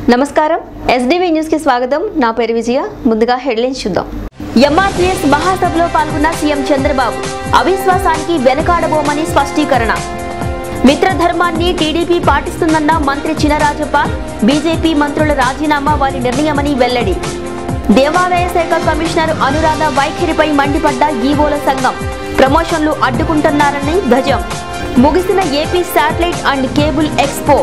నమస్కారం SDV news కి స్వాగతం నా పేరు విజయ ముందుగా హెడ్లైన్స్ చూద్దాం ఎంఆర్టీఎస్ మహాసభలో పాల్గొన్న సీఎం చంద్రబాబు అవిశ్వాసానికి వెనకాడబోమని స్పష్టీకరణ మిత్రధర్మాన్ని టీడీపీ పాటిస్తుందన్న మంత్రి చినరాజప్ప బీజేపీ మంత్రుల రాజీనామా వారి నిర్ణయమని వెల్లడి దేవాదాయ శాఖ కమిషనర్ అనురాధ వైఖరిపై మండిపడ్డ ఈవోల సంఘం ప్రమోషన్లు అడ్డుకుంటున్నారని ధ్వజం ముగిసిన AP satellite and cable expo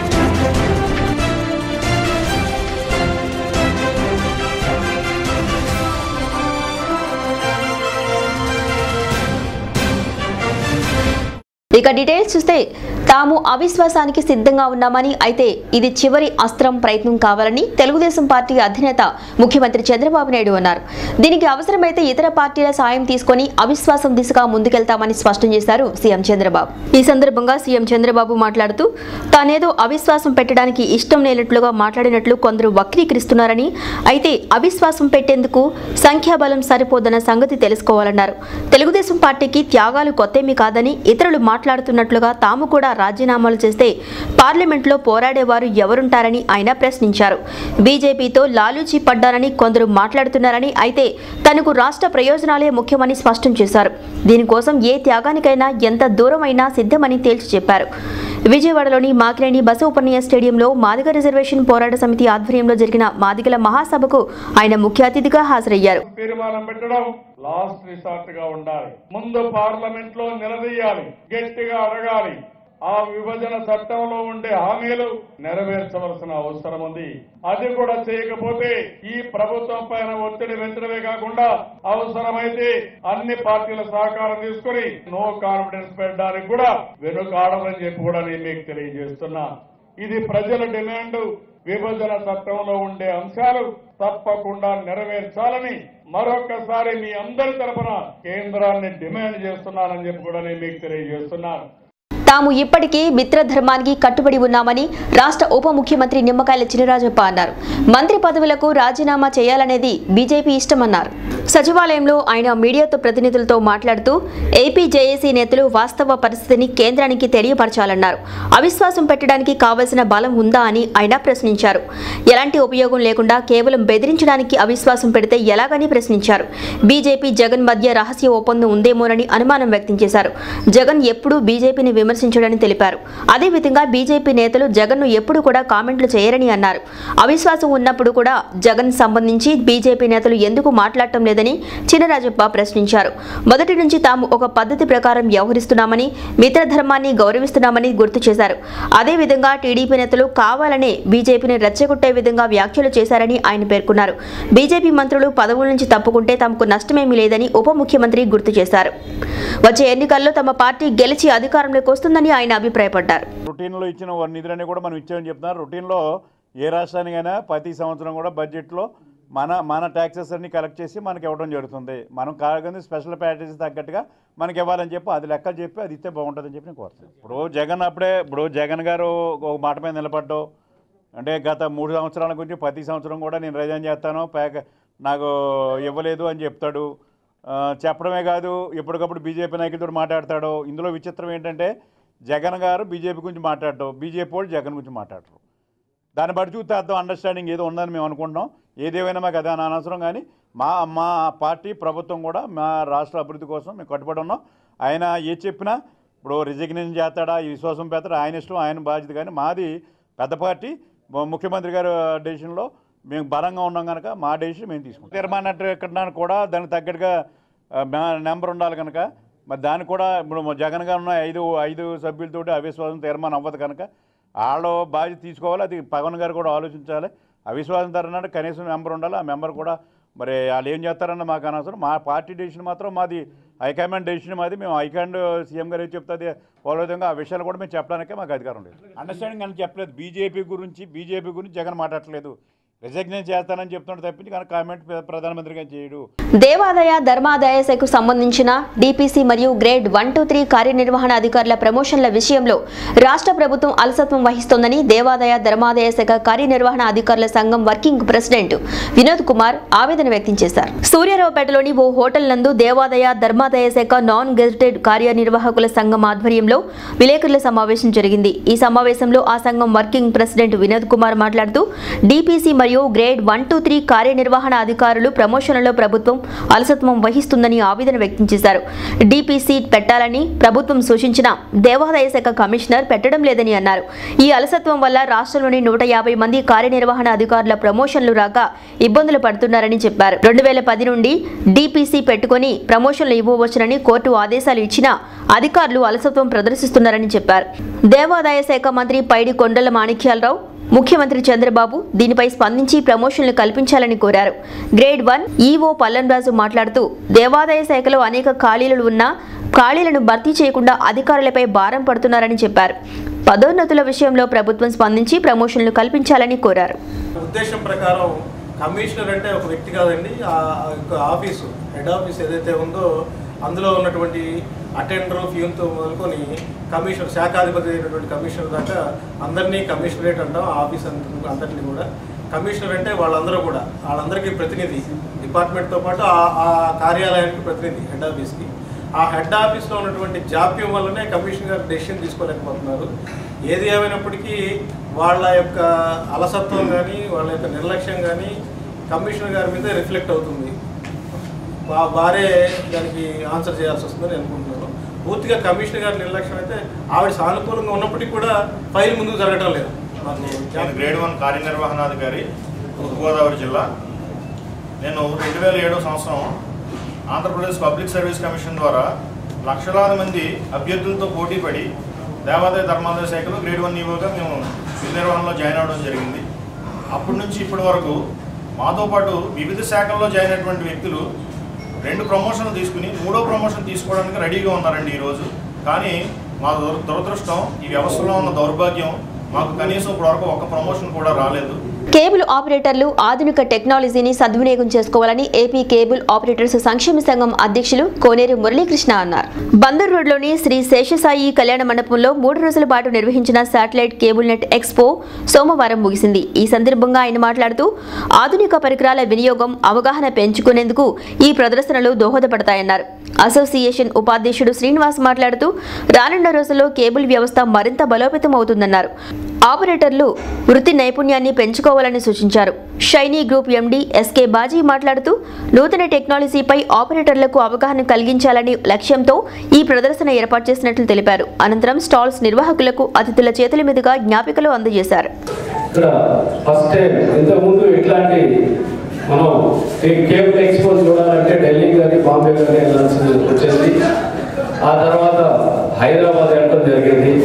ఇక డీటెయిల్స్ చూస్తే తాము అవిశ్వాసానికి సిద్ధంగా ఉన్నామని అయితే ఇది చివరి అస్త్రం ప్రయత్నం కావాలని తెలుగుదేశం పార్టీ అధినేత ముఖ్యమంత్రి చంద్రబాబు నాయుడు అన్నారు దీనికి అవసరమైతే ఇతర పార్టీల సాయం తీసుకొని అవిశ్వాసం దిశగా ముందుకెళ్తామని స్పష్టం చేశారు సీఎం చంద్రబాబు ఈ సందర్భంగా సీఎం చంద్రబాబు మాట్లాడుతూ తానేదో అవిశ్వాసం పెట్టడానికి ఇష్టం లేనట్లుగా మాట్లాడినట్లు కొందరు వక్రీకరిస్తున్నారని అయితే అవిశ్వాసం పెట్టేందుకు సంఖ్యాబలం సరిపోదన్న సంగతి తెలుసుకోవాలన్నారు తెలుగుదేశం పార్టీకి త్యాగాలు కొత్తేమీ కాదని ఇతరులు మాట్లాడుతున్నట్లుగా తాము కూడా రాజీనామాలు చేస్తే పార్లమెంట్లో పోరాడేవారు ఎవరుంటారని ఆయన ప్రశ్నించారు బీజేపీతో లాలూచీ పడ్డారని కొందరు మాట్లాడుతున్నారని అయితే తనకు రాష్ట్ర ప్రయోజనాలే ముఖ్యమని స్పష్టం చేశారు దీనికోసం ఏ త్యాగానికైనా ఎంత దూరమైనా సిద్ధమని తేల్చి చెప్పారు విజయవాడలోని మాకినేని బసవపన్నయ్య స్టేడియంలో మాదిగ రిజర్వేషన్ పోరాట సమితి ఆధ్వర్యంలో జరిగిన మాదిగల మహాసభకు ఆయన ముఖ్య అతిథిగా హాజరయ్యారు తీర్మానం పెట్టడం లాస్ట్ రిసార్ట్ గా ఉండాలి ముందు పార్లమెంట్ లో నిలదీయాలి గట్టిగా అడగాలి ఆ విభజన చట్టంలో ఉండే హామీలు నెరవేర్చవలసిన అవసరం ఉంది అది కూడా చేయకపోతే ఈ ప్రభుత్వం పైన ఒత్తిడి పెంచడమే కాకుండా అవసరమైతే అన్ని పార్టీల సహకారం తీసుకుని నో కాన్ఫిడెన్స్ పెట్టడానికి కూడా వెనుకాడమని చెప్పి కూడా నేను మీకు తెలియజేస్తున్నా ఇది ప్రజల డిమాండ్ విభజన చట్టంలో ఉండే అంశాలు తప్పకుండా నెరవేర్చాలని మరొకసారి మీ అందరి తరపున కేంద్రాన్ని డిమాండ్ చేస్తున్నానని చెప్పి కూడా నేను మీకు తెలియజేస్తున్నాను తాము ఇప్పటికీ మిత్రధర్మానికి కట్టుబడి ఉన్నామని రాష్ట్ర ఉప ముఖ్యమంత్రి నిమ్మకాయల చినరాజప్ప అన్నారు మంత్రి పదవులకు రాజీనామా చేయాలనేది బీజేపీ ఇష్టమన్నారు సచివాలయంలో ఆయన మీడియాతో ప్రతినిధులతో మాట్లాడుతూ ఏపీ జేఏసీ నేతలు వాస్తవ పరిస్థితిని కేంద్రానికి తెలియపరచాలన్నారు అవిశ్వాసం పెట్టడానికి కావలసిన బలం ఉందా అని ఆయన ప్రశ్నించారు ఎలాంటి ఉపయోగం లేకుండా కేవలం బెదిరించడానికి అవిశ్వాసం పెడితే ఎలాగని ప్రశ్నించారు బీజేపీ జగన్ మధ్య రహస్య ఒప్పందం ఉందేమోనని అనుమానం వ్యక్తం చేశారు జగన్ ఎప్పుడూ బీజేపీని విమర్శించడని తెలిపారు అదేవిధంగా బీజేపీ నేతలు జగన్ను ఎప్పుడు కూడా కామెంట్లు చేయరని అన్నారు అవిశ్వాసం ఉన్నప్పుడు కూడా జగన్ సంబంధించి బీజేపీ నేతలు ఎందుకు మాట్లాడటం లేదని చినరాజప్ప ప్రశ్నించారు మొదటి నుంచి తాము ఒక పద్ధతి ప్రకారం వ్యవహరిస్తున్నామని మిత్రధర్మాన్ని గౌరవిస్తున్నామని గుర్తు చేశారు అదేవిధంగా టీడీపీ నేతలు కావాలనే బీజేపీని రెచ్చగొట్టే విధంగా వ్యాఖ్యలు చేశారని ఆయన పేర్కొన్నారు బీజేపీ మంత్రులు పదవుల నుంచి తప్పుకుంటే తమకు నష్టమేమీ లేదని ఉప ముఖ్యమంత్రి గుర్తు చేశారు వచ్చే ఎన్నికల్లో తమ పార్టీ గెలిచి అధికారంలోకి వస్తుందని ఆయన అభిప్రాయపడ్డారు రొటీన్లో ఇచ్చిన వారి నిధులన్నీ కూడా మనం ఇచ్చామని చెప్తున్నారు రొటీన్లో ఏ రాష్ట్రానికైనా ప్రతి సంవత్సరం కూడా బడ్జెట్లో మన మన ట్యాక్సెస్ అన్ని కలెక్ట్ చేసి మనకి ఇవ్వడం జరుగుతుంది మనం కాకుండా స్పెషల్ ప్యాకేజెస్ తగ్గట్టుగా మనకి ఇవ్వాలని చెప్పి అది లెక్క చెప్పి అది ఇస్తే బాగుంటుందని చెప్పి నేను కోరుతాను ఇప్పుడు జగన్ అప్పుడే ఇప్పుడు జగన్ గారు ఒక మాట మీద నిలబడ్డావు అంటే గత మూడు సంవత్సరాల గురించి ప్రతి సంవత్సరం కూడా నేను రిజైన్ చేస్తాను ప్యాక్ నాకు ఇవ్వలేదు అని చెప్తాడు ఆ, చెప్పడమే కాదు ఎప్పటికప్పుడు బీజేపీ నాయకులతో మాట్లాడతాడు ఇందులో విచిత్రం ఏంటంటే జగన్ గారు బీజేపీ గురించి మాట్లాడటం బీజేపీ వాళ్ళు జగన్ గురించి మాట్లాడరు దాన్ని బట్టి చూస్తే అర్థం అండర్స్టాండింగ్ ఏదో ఉందని మేము అనుకుంటున్నాం ఏదేమైనా మాకు అదే అనవసరం కానీ మా మా పార్టీ ప్రభుత్వం కూడా మా రాష్ట్ర అభివృద్ధి కోసం మేము కట్టుబడి ఉన్నాం ఆయన ఏ చెప్పినా ఇప్పుడు రిజిగ్నేషన్ చేస్తాడా ఈ విశ్వాసం పెడతాడా ఆయన ఇష్టం ఆయన బాధ్యత కానీ మాది పెద్ద పార్టీ ము- ముఖ్యమంత్రి గారు డెసిషన్లో మేము బలంగా ఉన్నాం కనుక మా డెసిషన్ మేము తీసుకుంటాం తీర్మానం ఎక్కడ కూడా దానికి తగ్గట్టుగా ఆ, మా- నెంబర్ ఉండాలి కనుక మరి దానికి కూడా ఇప్పుడు మా జగన్ గారు ఉన్న ఐదు ఐదు సభ్యులతోటి అవిశ్వాసం తీర్మానం అవ్వదు కనుక వాళ్ళు బాధ్యత తీసుకోవాలి అది పవన్ గారు కూడా ఆలోచించాలి అవిశ్వాసం తరనంటే కనీసం మెంబర్ ఉండాలి ఆ మెంబర్ కూడా మరి వాళ్ళు ఏం చేస్తారన్న మాకు అనవసరం మా పార్టీ డెసిషన్ మాత్రం మాది హైకమాండ్ డెసిషన్ మాది మేము హైకమాండ్ సీఎం గారు ఏం చెప్తుంది వాళ్ళ విధంగా ఆ విషయాలు కూడా మేము చెప్పడానికే మాకు అధికారం లేదు అండర్స్టాండింగ్ అని చెప్పలేదు బీజేపీ గురించి బీజేపీ గురించి జగన్ మాట్లాడట్లేదు రిజగ్నేషన్ చేస్తానని చెప్తుంటే తప్పించి కానీ కామెంట్ ప్రధానమంత్రి గారు చేయడు దేవాదాయ ధర్మాదాయ శాఖకు సంబంధించిన డిపిసి మరియు గ్రేడ్ వన్ టూ త్రీ కార్యనిర్వహణ అధికారుల ప్రమోషన్ల విషయంలో రాష్ట్ర ప్రభుత్వం అలసత్వం వహిస్తోందని దేవాదాయ ధర్మాదాయ శాఖ కార్యనిర్వహణ అధికారుల సంఘం వర్కింగ్ ప్రెసిడెంట్ వినోద్ కుమార్ ఆవేదన వ్యక్తం చేశారు సూర్యారావుపేటలోని ఓ హోటల్ నందు దేవాదాయ ధర్మాదాయ శాఖ నాన్ గెజిటెడ్ కార్యనిర్వాహకుల సంఘం ఆధ్వర్యంలో విలేకరుల సమావేశం జరిగింది ఈ సమావేశంలో ఆ సంఘం వర్కింగ్ ప్రెసిడెంట్ వినోద్ కుమార్ మాట్లాడుతూ డిపిసి మరియు గ్రేడ్ వన్ టూ త్రీ కార్యనిర్వహణ అధికారులు ప్రమోషన్లలో ప్రభుత్వం అలసత్వం వహిస్తుందని ఆవేదన వ్యక్తం చేశారు డిపిసి పెట్టాలని ప్రభుత్వం సూచించిన దేవాదాయ శాఖ కమిషనర్ పెట్టడం లేదని అన్నారు ఈ అలసత్వం వల్ల రాష్ట్రంలోని నూట యాభై మంది కార్యనిర్వహణ అధికారుల ప్రమోషన్లు రాక ఇబ్బందులు పడుతున్నారని చెప్పారు రెండు వేల పది నుండి డిపిసి పెట్టుకుని ప్రమోషన్లు ఇవ్వవచ్చునని కోర్టు ఆదేశాలు ఇచ్చినా అధికారులు అలసత్వం ప్రదర్శిస్తున్నారని చెప్పారు దేవాదాయ శాఖ మంత్రి పైడి కొండల మాణిక్యాలరావు ముఖ్యమంత్రి చంద్రబాబు దీనిపై స్పందించి ప్రమోషన్లు కల్పించాలని కోరారు గ్రేడ్ వన్ ఈవో పల్లంరాజు మాట్లాడుతూ దేవాదాయ శాఖలో అనేక ఖాళీలు ఉన్నా ఖాళీలను భర్తీ చేయకుండా అధికారులపై భారం పడుతున్నారని చెప్పారు పదోన్నతుల విషయంలో ప్రభుత్వం స్పందించి ప్రమోషన్లు కల్పించాలని కోరారు ఉద్దేశం ప్రకారం కమిషనర్ అంటే ఒక వ్యక్తి కాదండి ఆ యొక్క ఆఫీసు హెడ్ ఆఫీస్ ఏదైతే ఉందో అందులో ఉన్నటువంటి అటెండర్ ఫ్యూన్తో మొదలుకొని కమిషనర్ శాఖాధిపతి అయినటువంటి కమిషనర్ దాకా అందరినీ కమిషనరేట్ అంటాం ఆ ఆఫీస్ అంత- అందరినీ కూడా కమిషనర్ అంటే వాళ్ళందరూ కూడా వాళ్ళందరికీ ప్రతినిధి డిపార్ట్మెంట్తో పాటు ఆ ఆ కార్యాలయానికి ప్రతినిధి హెడ్ ఆఫీస్కి ఆ హెడ్ ఆఫీస్లో ఉన్నటువంటి జాప్యం వల్లనే కమిషనర్ గారు డెసిషన్ తీసుకోలేకపోతున్నారు ఏది ఏమైనప్పటికీ వాళ్ళ యొక్క అలసత్వం కానీ వాళ్ళ యొక్క నిర్లక్ష్యం కానీ కమిషనర్ గారి మీద రిఫ్లెక్ట్ అవుతుంది వా- వారే దానికి ఆన్సర్ చేయాల్సి వస్తుందని అనుకుంటున్నాను పూర్తిగా కమిషనర్ గారి నిర్లక్ష్యం అయితే ఆవిడ సానుకూలంగా ఉన్నప్పటికీ కూడా ఫైల్ ముందుకు జరగడం లేదు మాకు నేను గ్రేడ్ వన్ కార్యనిర్వహణాధికారి తూర్పుగోదావరి జిల్లా నేను రెండు వేల ఏడో సంవత్సరం ఆంధ్రప్రదేశ్ పబ్లిక్ సర్వీస్ కమిషన్ ద్వారా లక్షలాది మంది అభ్యర్థులతో పోటీ పడి దేవాదాయ ధర్మాదాయ శాఖలో గ్రేడ్ వన్ ఈవోగా మేము విధి నిర్వహణలో జాయిన్ అవ్వడం జరిగింది అప్పటి నుంచి ఇప్పటి వరకు మాతో పాటు వివిధ శాఖల్లో జాయిన్ అయినటువంటి వ్యక్తులు రెండు ప్రమోషన్లు తీసుకుని మూడో ప్రమోషన్ తీసుకోవడానికి రెడీగా ఉన్నారండి ఈరోజు కానీ మా దుర దురదృష్టం ఈ వ్యవస్థలో ఉన్న దౌర్భాగ్యం మాకు కనీసం ఇప్పటివరకు ఒక్క ప్రమోషన్ కూడా రాలేదు కేబుల్ ఆపరేటర్లు ఆధునిక టెక్నాలజీని సద్వినియోగం చేసుకోవాలని ఏపీ కేబుల్ ఆపరేటర్స్ సంక్షేమ సంఘం అధ్యక్షులు కోనేరు మురళీకృష్ణ అన్నారు బందర్ రోడ్లోని శ్రీ శేషసాయి కళ్యాణ మండపంలో మూడు రోజుల పాటు నిర్వహించిన శాటిలైట్ కేబుల్ నెట్ ఎక్స్పో సోమవారం ముగిసింది ఈ సందర్భంగా ఆయన మాట్లాడుతూ ఆధునిక పరికరాల వినియోగం అవగాహన పెంచుకునేందుకు ఈ ప్రదర్శనలు దోహదపడతాయన్నారు అసోసియేషన్ ఉపాధ్యక్షుడు శ్రీనివాస్ మాట్లాడుతూ రానున్న రోజుల్లో కేబుల్ వ్యవస్థ మరింత బలోపేతం అవుతుందన్నారు ఆపరేటర్లు వృత్తి నైపుణ్యాన్ని పెంచుకోవాలని సూచించారు shiny group MD SK Baji మాట్లాడుతూ నూతన టెక్నాలజీపై ఆపరేటర్లకు అవగాహన కలిగించాలని లక్ష్యంతో ఈ ప్రదర్శన ఏర్పాటు చేసినట్లు తెలిపారు అనంతరం స్టాల్స్ నిర్వాహకులకు అతిథుల చేతుల మీదుగా జ్ఞాపికలు అందజేశారు ఇక్కడ ఫస్ట్ టైం ఇంతకుముందు ఇట్లాంటి మనం ఈ కేబుల్ ఎక్స్పోజ్ చూడాలంటే ఢిల్లీ కానీ బాంబే కానీ వెళ్ళాల్సి వచ్చేది ఆ తర్వాత హైదరాబాద్ వెళ్ళడం జరిగింది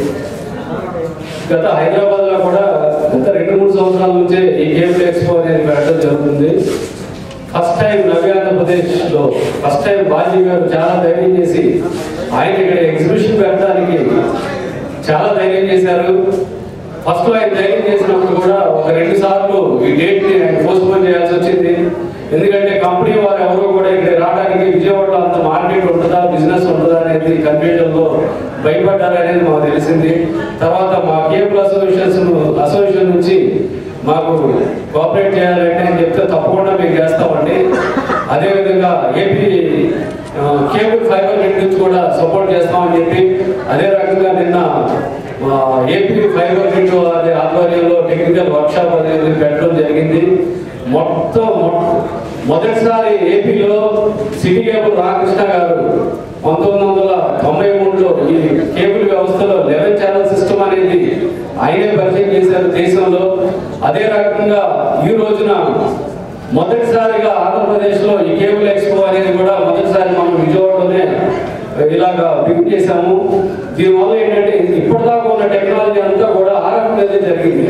గత హైదరాబాద్లో కూడా గత రెండు మూడు సంవత్సరాల నుంచే ఈ కేబుల్ ఎక్స్పో అనేది పెట్టడం జరుగుతుంది ఫస్ట్ టైం నవ్య ఆంధ్రప్రదేశ్లో ఫస్ట్ టైం బాజీ గారు చాలా ధైర్యం చేసి ఆయన ఇక్కడ ఎగ్జిబిషన్ పెట్టడానికి చాలా ధైర్యం చేశారు ఫస్ట్ ఆయన ధైర్యం చేసినప్పుడు కూడా ఒక రెండు సార్లు ఈ డేట్ ని ఆయన పోస్ట్పోన్ చేయాల్సి వచ్చింది ఎందుకంటే కంపెనీ వారు ఎవరు కూడా ఇక్కడ రావడానికి విజయవాడలో అంత మార్కెట్ ఉంటుందా బిజినెస్ ఉంటుందా అనేది కన్ఫ్యూజన్ లో భయపడ్డారనేది మాకు తెలిసింది తర్వాత మా కేబుల్ అసోసియేషన్ అసోసియేషన్ నుంచి మాకు కోఆపరేట్ చేయాలంటే అని చెప్తే తప్పకుండా మేము చేస్తామండి అదేవిధంగా ఏపీ ఆ, కేబుల్ ఫైబర్ నెట్ నుంచి కూడా సపోర్ట్ చేస్తామని చెప్పి అదే రకంగా నిన్న ఆ, ఏపీ ఫైబర్ నెట్ అనే ఆధ్వర్యంలో టెక్నికల్ వర్క్షాప్ అనేది పెట్టడం జరిగింది మొత్తం మొ- మొదటిసారి ఏపీలో సిటీ కేబుల్ రామకృష్ణ గారు పంతొమ్మిది వందల తొంభై మూడులో ఈ కేబుల్ వ్యవస్థలో లెవెన్ ఛానల్ సిస్టమ్ అనేది ఆయనే పరిచయం చేశారు దేశంలో అదే రకంగా ఈ రోజున మొదటిసారిగా ఆంధ్రప్రదేశ్ లో ఈ కేబుల్ ఎక్స్పో అనేది కూడా మొదటిసారి మనం విజయవాడలోనే ఇలాగా బిగ్ చేశాము దీనివల్ల ఏంటంటే ఇప్పటిదాకా ఉన్న టెక్నాలజీ అంతా కూడా ఆ రకంగా జరిగింది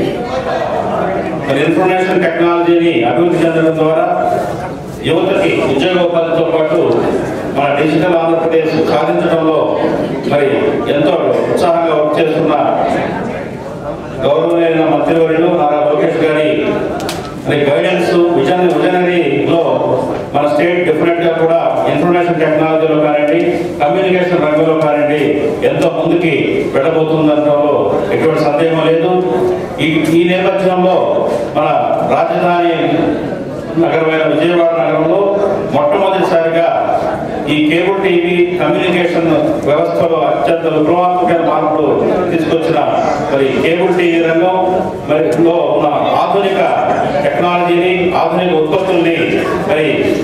మరి ఇన్ఫర్మేషన్ టెక్నాలజీని అభివృద్ధి చెందడం ద్వారా యువతకి ఉద్యోగోపాధితో పాటు మన డిజిటల్ ఆంధ్రప్రదేశ్ సాధించడంలో మరి ఎంతో ఉత్సాహంగా వర్క్ చేస్తున్న గౌరవమైన మంత్రివర్యులు నారా లోకేష్ గారి మరి గైడెన్స్ ఎంతో ముందుకి వెళ్ళబోతుందనడంలో ఎటువంటి సందేహం లేదు ఈ ఈ నేపథ్యంలో మన రాజధాని నగరమైన విజయవాడ నగరంలో మొట్టమొదటిసారిగా ఈ కేబుల్ టీవీ కమ్యూనికేషన్ వ్యవస్థలో అత్యంత విప్లవాత్మకమైన మార్పులు తీసుకొచ్చిన మరి కేబుల్ టీవీ రంగం మరి లో ఉన్న ఆధునిక టెక్నాలజీని ఆధునిక ఉత్పత్తుల్ని మరి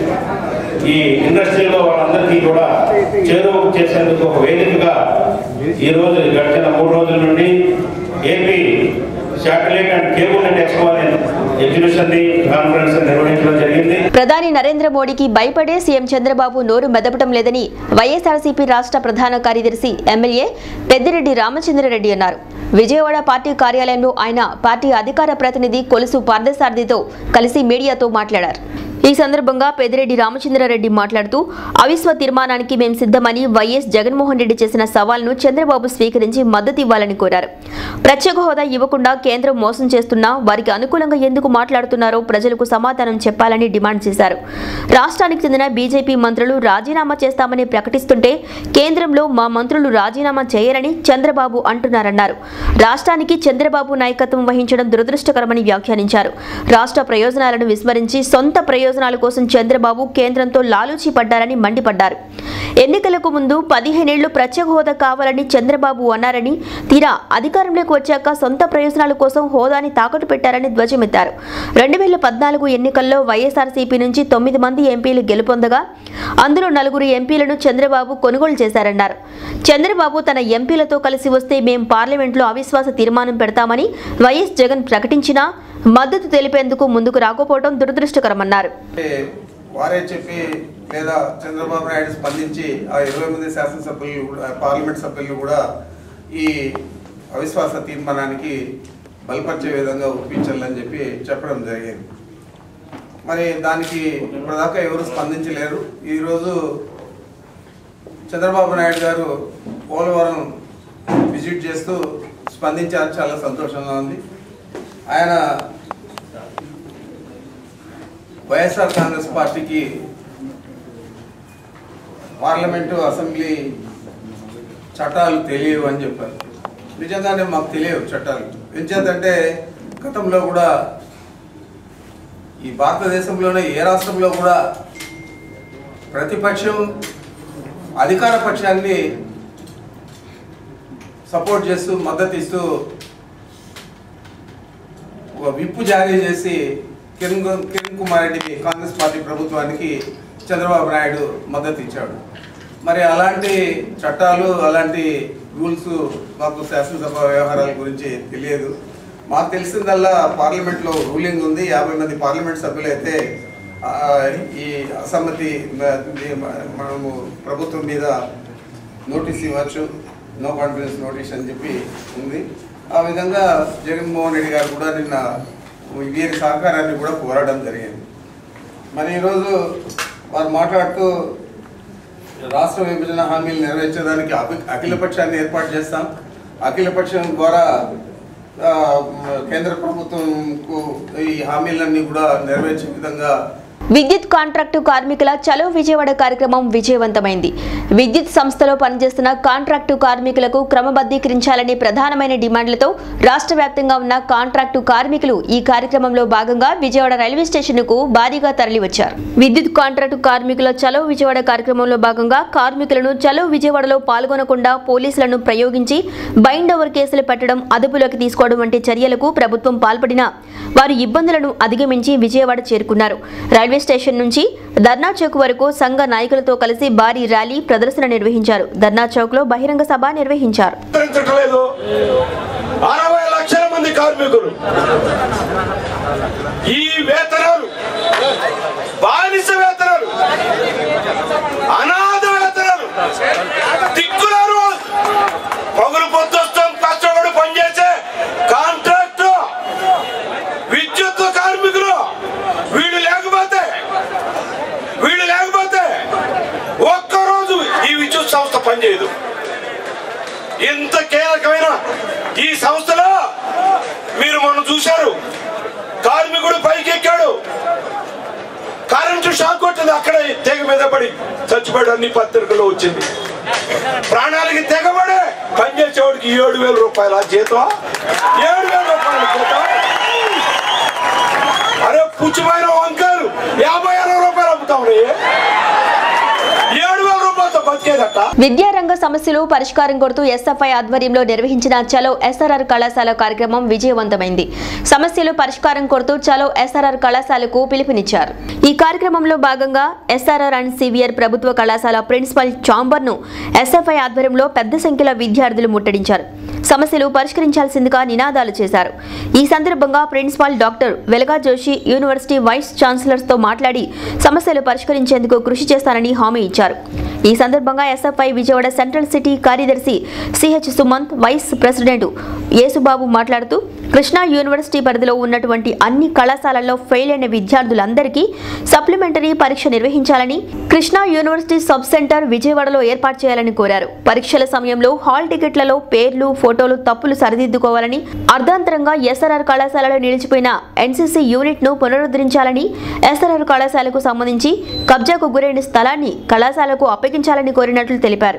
ఈ ఇండస్ట్రీలో వాళ్ళందరికీ కూడా చేరువ చేసేందుకు ఒక వేదికగా ఈ రోజు గడిచిన మూడు రోజుల నుండి AP satellite and cable net expo అనే ఎగ్జిబిషన్ ని కాన్ఫరెన్స్ నిర్వహించడం జరిగింది ప్రధాని నరేంద్ర మోడీకి భయపడే సీఎం చంద్రబాబు నోరు మెదపడం లేదని వైఎస్ఆర్సీపీ రాష్ట్ర ప్రధాన కార్యదర్శి ఎమ్మెల్యే పెద్దిరెడ్డి రామచంద్రరెడ్డి అన్నారు విజయవాడ పార్టీ కార్యాలయంలో ఆయన పార్టీ అధికార ప్రతినిధి కొలుసు పార్థసారథితో కలిసి మీడియాతో మాట్లాడారు ఈ సందర్భంగా పెద్దిరెడ్డి రామచంద్రారెడ్డి మాట్లాడుతూ అవిశ్వ తీర్మానానికి మేం సిద్ధమని వైఎస్ జగన్మోహన్ రెడ్డి చేసిన సవాల్ను చంద్రబాబు స్వీకరించి మద్దతు ఇవ్వాలని కోరారు ప్రత్యేక హోదా ఇవ్వకుండా కేంద్రం మోసం చేస్తున్నా వారికి అనుకూలంగా ఎందుకు మాట్లాడుతున్నారో ప్రజలకు సమాధానం చెప్పాలని డిమాండ్ చేశారు రాష్ట్రానికి చెందిన బీజేపీ మంత్రులు రాజీనామా చేస్తామని ప్రకటిస్తుంటే కేంద్రంలో మా మంత్రులు రాజీనామా చేయరని చంద్రబాబు అంటున్నారన్నారు రాష్ట్రానికి చంద్రబాబు నాయకత్వం వహించడం దురదృష్టకరమని వ్యాఖ్యానించారు రాష్ట్ర ప్రయోజనాలను విస్మరించి సొంత ప్రయోజనాల కోసం చంద్రబాబు కేంద్రంతో లాలూచి పడ్డారని మండిపడ్డారు ఎన్నికలకు ముందు పదిహేనేళ్లు ప్రత్యేక హోదా కావాలని చంద్రబాబు అన్నారని తీరా అధికారంలోకి వచ్చాక సొంత ప్రయోజనాల కోసం హోదాని తాకట్టు పెట్టారని ధ్వజమెత్తారు రెండు వేల పద్నాలుగు ఎన్నికల్లో వైఎస్ఆర్సీపీ నుంచి తొమ్మిది మంది ఎంపీలు గెలుపొందగా అందులో నలుగురు ఎంపీలను చంద్రబాబు కొనుగోలు చేశారన్నారు చంద్రబాబు తన ఎంపీలతో కలిసి వస్తే మేం పార్లమెంట్లో అవిశ్వాస తీర్మానం పెడతామని వైఎస్ జగన్ ప్రకటించినా మద్దతు తెలిపేందుకు ముందుకు రాకపోవడం దురదృష్టకరమన్నారు అంటే వారే చెప్పి లేదా చంద్రబాబు నాయుడు స్పందించి ఆ ఇరవై మంది శాసనసభ్యులు కూడా పార్లమెంట్ సభ్యులు కూడా ఈ అవిశ్వాస తీర్మానానికి బలపరిచే విధంగా ఒప్పించాలని చెప్పి చెప్పడం జరిగింది మరి దానికి ఇప్పటిదాకా ఎవరు స్పందించలేరు ఈరోజు చంద్రబాబు నాయుడు గారు పోలవరం విజిట్ చేస్తూ స్పందించారు చాలా సంతోషంగా ఉంది ఆయన వైఎస్ఆర్ కాంగ్రెస్ పార్టీకి పార్లమెంటు అసెంబ్లీ చట్టాలు తెలియవు అని చెప్పారు నిజంగానే మాకు తెలియవు చట్టాలు ఎంచేతంటే గతంలో కూడా ఈ భారతదేశంలోనే ఏ రాష్ట్రంలో కూడా ప్రతిపక్షం అధికార పక్షాన్ని సపోర్ట్ చేస్తూ మద్దతు ఇస్తూ ఒక విప్పు జారీ చేసి కిరణ్ గు- కిరణ్ కుమార్ రెడ్డి కాంగ్రెస్ పార్టీ ప్రభుత్వానికి చంద్రబాబు నాయుడు మద్దతు ఇచ్చాడు మరి అలాంటి చట్టాలు అలాంటి రూల్స్ మాకు శాసనసభ వ్యవహారాల గురించి తెలియదు మాకు తెలిసిందల్లా పార్లమెంట్లో రూలింగ్ ఉంది యాభై మంది పార్లమెంట్ సభ్యులైతే ఆ, ఈ అసమ్మతి మ- ది- మనము ప్రభుత్వం మీద నోటీస్ ఇవ్వచ్చు నో కాన్ఫిడెన్స్ నోటీస్ అని చెప్పి ఉంది ఆ విధంగా జగన్మోహన్ రెడ్డి గారు కూడా నిన్న వీరి సహకారాన్ని కూడా కోరడం జరిగింది మరి ఈరోజు వారు మాట్లాడుతూ రాష్ట్ర విభజన హామీలు నెరవేర్చడానికి అఖి- అఖిల పక్షాన్ని ఏర్పాటు చేస్తాం అఖిల పక్షం ద్వారా ఆ, కేంద్ర ప్రభుత్వంకు ఈ హామీలన్నీ కూడా నెరవేర్చే విధంగా విద్యుత్ కాంట్రాక్టు కార్మికుల చలో విజయవాడ కార్యక్రమం విజయవంతమైంది విద్యుత్ సంస్థలో పనిచేస్తున్న కాంట్రాక్టు కార్మికులకు క్రమబద్ధీకరించాలనే ప్రధానమైన డిమాండ్లతో రాష్ట్ర వ్యాప్తంగా ఉన్న కాంట్రాక్టు కార్మికులు ఈ కార్యక్రమంలో భాగంగా విజయవాడ రైల్వే స్టేషన్కు భారీగా తరలివచ్చారు విద్యుత్ కాంట్రాక్టు కార్మికుల చలో విజయవాడ కార్యక్రమంలో భాగంగా కార్మికులను చలో విజయవాడలో పాల్గొనకుండా పోలీసులను ప్రయోగించి బైండ్ ఓవర్ కేసులు పెట్టడం అదుపులోకి తీసుకోవడం వంటి చర్యలకు ప్రభుత్వం పాల్పడినా వారు ఇబ్బందులను అధిగమించి విజయవాడ చేరుకున్నారు రైల్వే స్టేషన్ నుంచి ధర్నా చౌక్ వరకు సంఘ నాయకులతో కలిసి భారీ ర్యాలీ ప్రదర్శన నిర్వహించారు ధర్నా చౌక్ లో బహిరంగ సభ నిర్వహించారు విస్తరించట్లేదు అరవై లక్షల మంది కార్మికులు ఈ వేతనాలు బానిస వేతనాలు అనాథ వేతనాలు దిక్కులారు పగులు పొద్దుస్తాం కష్టపడి పనిచేసే కాంట్రాక్టు విద్యుత్ కార్మికులు వీళ్ళు లేకపోతే వీళ్ళు లేకపోతే ఒక్కరోజు ఈ విద్యుత్ సంస్థ పనిచేయదు ఎంత కీలకమైన ఈ సంస్థలో మీరు మొన్న చూశారు కార్మికుడు పైకి ఎక్కాడు కరెంటు షాక్ కొట్టింది అక్కడ తెగ మీద పడి చచ్చిపోయాడు అన్ని పత్రికల్లో వచ్చింది ప్రాణాలకి తెగబడే నెలకి ఏడు వేల రూపాయల జీతం ఏడు వేల రూపాయల జీతం అరే పుచ్చిపోయిన వంకాయలు యాభై అరవై రూపాయలు అమ్ముతాం రే ఏడు వేల రూపాయలతో బతికేదట విద్యారంగ సమస్యలు పరిష్కారం కొడుతూ ఎస్ఎఫ్ఐ ఆధ్వర్యంలో నిర్వహించిన చలో ఎస్ఆర్ఆర్ కళాశాల కార్యక్రమం విజయవంతమైంది సమస్యలు పరిష్కారం కొడుతూ చలో ఎస్ఆర్ఆర్ కళాశాలకు పిలుపునిచ్చారు ఈ కార్యక్రమంలో భాగంగా ఎస్ఆర్ఆర్ అండ్ సివియర్ ప్రభుత్వ కళాశాల ప్రిన్సిపల్ చాంబర్ ను ఎస్ఎఫ్ఐ ఆధ్వర్యంలో పెద్ద సంఖ్యలో విద్యార్థులు ముట్టడించారు సమస్యలు పరిష్కరించాల్సిందిగా నినాదాలు చేశారు ఈ సందర్భంగా principal doctor Velaga Joshi university vice chancellors తో మాట్లాడి సమస్యలు పరిష్కరించేందుకు కృషి చేస్తానని హామీ ఇచ్చారు ఈ సందర్భంగా ఎస్ఎఫ్ఐ విజయవాడ సెంట్రల్ సిటీ కార్యదర్శి CH Sumanth vice president Yesubabu మాట్లాడుతూ కృష్ణా యూనివర్సిటీ పరిధిలో ఉన్నటువంటి అన్ని కళాశాలల్లో ఫెయిల్ అయిన విద్యార్థులందరికీ సప్లిమెంటరీ పరీక్ష నిర్వహించాలని కృష్ణా యూనివర్సిటీ సబ్ సెంటర్ విజయవాడలో ఏర్పాటు చేయాలని కోరారు పరీక్షల సమయంలో హాల్ టికెట్లలో పేర్లు ఫోటోలు తప్పులు సరిదిద్దుకోవాలని అర్ధాంతరంగా ఎస్ఆర్ఆర్ కళాశాలలో నిలిచిపోయిన ఎన్సీసీ యూనిట్ ను పునరుద్ధరించాలని ఎస్ఆర్ఆర్ కళాశాలకు సంబంధించి కబ్జాకు గురైన స్థలాన్ని కళాశాలకు అప్పగించాలని కోరినట్లు తెలిపారు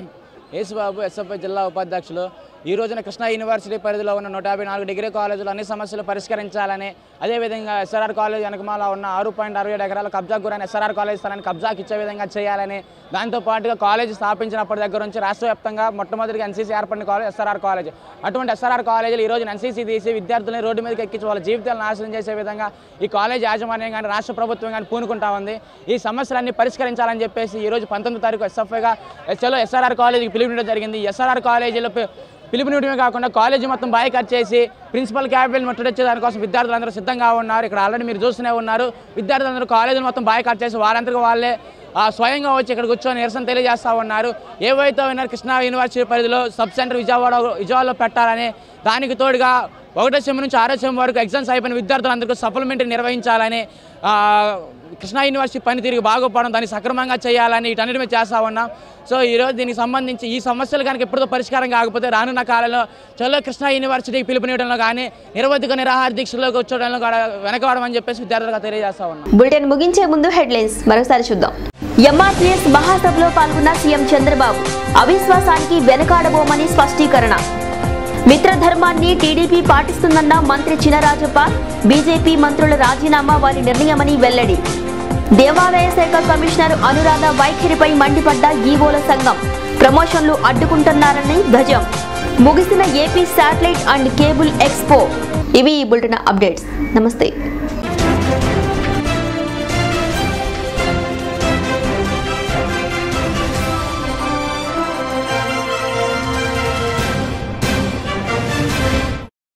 యేసుబాబు ఎస్ఎఫ్ఐ జిల్లా ఉపాధ్యక్షులు ఈ రోజున కృష్ణా యూనివర్సిటీ పరిధిలో ఉన్న నూట యాభై నాలుగు డిగ్రీ కాలేజీలు అన్ని సమస్యలు పరిష్కరించాలని అదేవిధంగా ఎస్ఆర్ఆర్ కాలేజ్ వెనకమాల ఉన్న ఆరు పాయింట్ అరవై ఏడు ఎకరాల కబ్జాకు గురైన ఎస్ఆర్ఆర్ కాలేజ్ స్థలాన్ని కబ్జాకి ఇచ్చే విధంగా చేయాలని దాంతో పాటుగా కాలేజ్ స్థాపించినప్పటి దగ్గర నుంచి రాష్ట్ర వ్యాప్తంగా మొట్టమొదటిగా ఎన్సీసీ ఏర్పడిన కాలేజ్ ఎస్ఆర్ఆర్ కాలేజ్ అటువంటి ఎస్ఆర్ఆర్ కాలేజీలు ఈ రోజు ఎన్సీసీ తీసి విద్యార్థులని రోడ్డు మీదకి ఎక్కించి వాళ్ళ జీవితాలను నాశనం చేసే విధంగా ఈ కాలేజ్ యాజమాన్యం కానీ రాష్ట్ర ప్రభుత్వం కానీ పూనుకుంటా ఉంది ఈ సమస్యలన్నీ పరిష్కరించాలని చెప్పేసి ఈ రోజు పంతొమ్మిది తారీఖు ఎస్ఎఫ్ఐగా చలో ఎస్ఆర్ఆర్ కాలేజీకి పిలుపునివ్వడం జరిగింది ఎస్ఆర్ఆర్ కాలేజీలో పి- పిలుపునివ్వడమే కాకుండా కాలేజీ మొత్తం బాయ్ కట్ చేసి ప్రిన్సిపల్ క్యాబిన్ ముట్టడించే దానికోసం విద్యార్థులందరూ సిద్ధంగా ఉన్నారు ఇక్కడ ఆల్రెడీ మీరు చూస్తూనే ఉన్నారు విద్యార్థులందరూ కాలేజీలు మొత్తం బాయ్ కట్ చేసి వాళ్ళందరికీ వాళ్ళే ఆ, స్వయంగా వచ్చి ఇక్కడ కూర్చొని నిరసన తెలియజేస్తూ ఉన్నారు ఏవైతే ఉన్నారు కృష్ణా యూనివర్సిటీ పరిధిలో సబ్ సెంటర్ విజయవాడ విజయవాడలో పెట్టాలని దానికి తోడుగా ఒకటో సెమ్ నుంచి ఆరో సెమ్ వరకు ఎగ్జామ్స్ అయిపోయిన విద్యార్థులందరికీ సప్లిమెంటరీ నిర్వహించాలని ఆ, కృష్ణా యూనివర్సిటీ పనితీరుకు బాగుపడడం దాన్ని సక్రమంగా చేయాలని వీటన్నిటి మీద చేస్తూ ఉన్నాం సో ఈరోజు దీనికి సంబంధించి ఈ సమస్యలు కనుక ఎప్పుడో పరిష్కారం కాకపోతే రానున్న కాలంలో చలో కృష్ణా యూనివర్సిటీకి పిలుపునివ్వడంలో కానీ నిరవధిక నిరాహార దీక్షలో కూర్చోవడంలో కూడా వెనకబడమని చెప్పేసి విద్యార్థులుగా తెలియజేస్తా ఉన్నాం బులెటిన్ ముగించే ముందు హెడ్లైన్స్ మరోసారి చూద్దాం ఎంఆర్పీఎస్ మహాసభలో పాల్గొన్న సీఎం చంద్రబాబు అవిశ్వాసానికి వెనకాడబోమని స్పష్టీకరణ మిత్రధర్మాన్ని టీడీపీ పాటిస్తుందన్న మంత్రి చినరాజప్ప బీజేపీ మంత్రుల రాజీనామా వారి నిర్ణయమని వెల్లడి దేవాదాయ శాఖ కమిషనర్ అనురాధ వైఖరిపై మండిపడ్డ ఈవోల సంఘం ప్రమోషన్లు అడ్డుకుంటున్నారని ధ్వజం ముగిసిన AP satellite and cable expo ఇవి ఈ బులెటిన్ అప్డేట్స్ నమస్తే